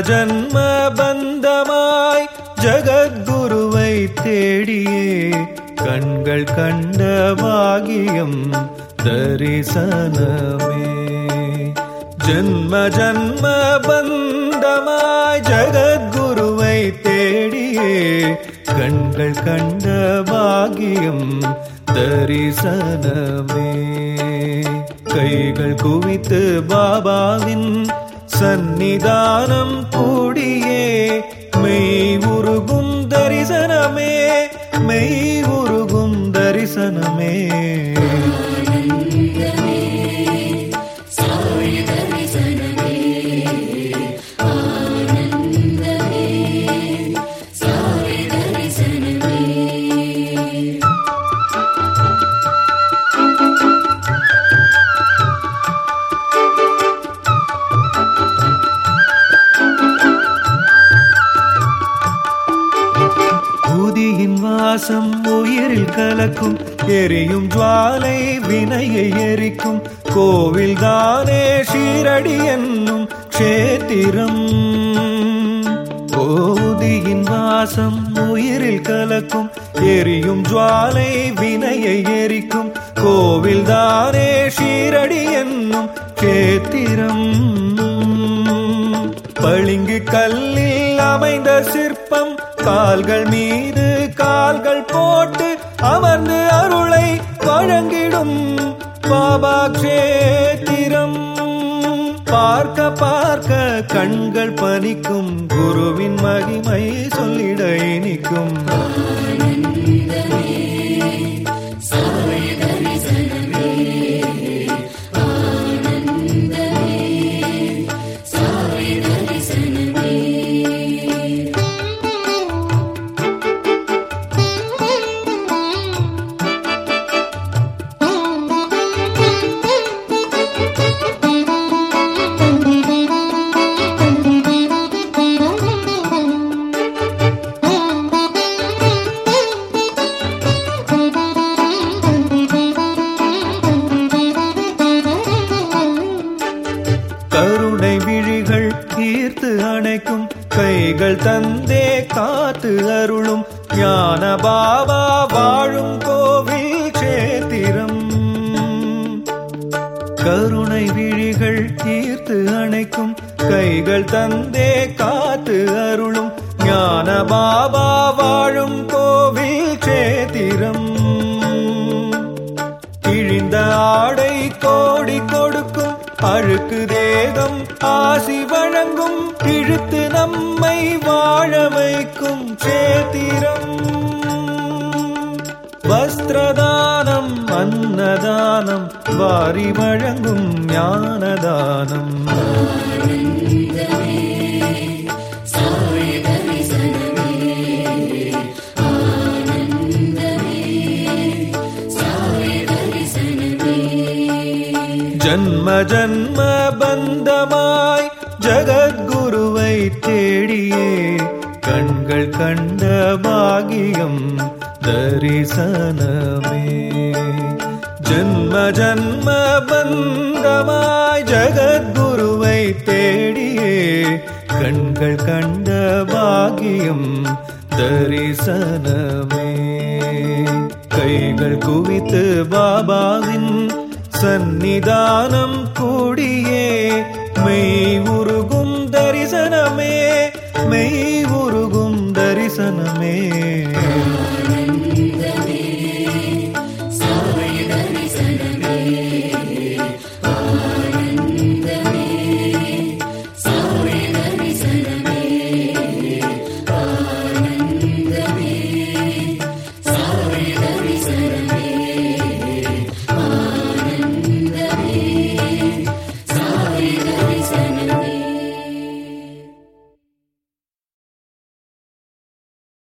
ஜன்ம பந்தமாய் ஜகத்குருவை தேடியே கண்கள் கண்ட பாகியம் தரிசனமே ஜன்ம ஜன்ம பந்தமாய் ஜகத்குருவை தேடியே கண்கள் கண்ட பாகியம் தரிசனமே கைகள் குவித்து பாபாவின் சந்நிதானம் கூடியே மெய் உருகும் தரிசனமே மெய் உருகும் தரிசனமே சாய் தரிசனமே ஆனந்தமே சாய் தரிசனமே பூதியின் வாசம் உயிரில் கலக்கும் எரியும் ஜுவாலை வினையை எரிக்கும் கோவில் தானே ஷீரடி என்னும் க்ஷேத்திரம் போதியின் வாசம் உயிரில் கலக்கும் எரியும் ஜுவாலை வினையை எரிக்கும் கோவில் தானே ஷீரடி என்னும் கேத்திரம் பளிங்கு கல்லில் அமைந்த சிற்பம் கால்கள் மீது கால்கள் போட்டு அமர்ந்து அருளை வழங்கிடும் பாபா க்ஷேத்திரம் பார்க்க பார்க்க கண்கள் பனிக்கும் குருவின் மகிமை சொல்லிட இனிக்கும் சாய் தரிசனமே ஆனந்தமே சாய் தரிசனமே கருணை விழிகள் தீர்த்து அணைக்கும் கைகள் தந்தே காத்து அருளும் ஞான பாபா வாழும் கோவில் க்ஷேத்திரம் கருணை விழிகள் தீர்த்து அணைக்கும் கைகள் தந்தே காத்து அருளும் ஞான பாபா வாழும் கோவில் க்ஷேத்திரம் கிழிந்த ஆடை கோடி கொடுக்கும் அழுக்கு தேகம் ஆசி வழங்கும் இழுத்து நம்மை வாழ வைக்கும் சேத்திரம் வஸ்திரதானம் அன்னதானம் வாரி வழங்கும் ஞானதானம் சாய் தரிசனமே ஆனந்தமே சாய் தரிசனமே ஜன்ம ஜன்ம பந்தமாய் ஜகத்குருவை தேடியே கண்கள் கண்ட பாகியம் தரிசனமே ஜன்ம ஜன்ம பந்தமாய் ஜகத்குருவை தேடியே கண்கள் கண்ட பாகியம் தரிசனமே கைகள் குவித்து பாபாவின் சந்நிதானம் கூடியே மெய் உருகும் தரிசனமே மெய் உருகும் தரிசனமே